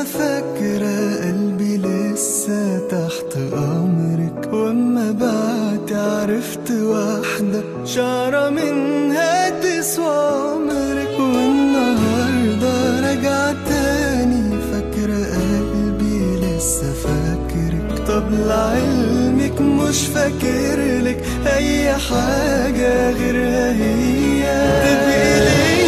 فاكرة قلبي لسه تحت أمرك وأما بعد عرفت واحدة شعرة منها تسوى عمرك والنهاردة راجعة تاني فاكرة قلبي لسه فاكرك طب لعلمك مش فاكرلك أي حاجة غيرها هي تبقي ليا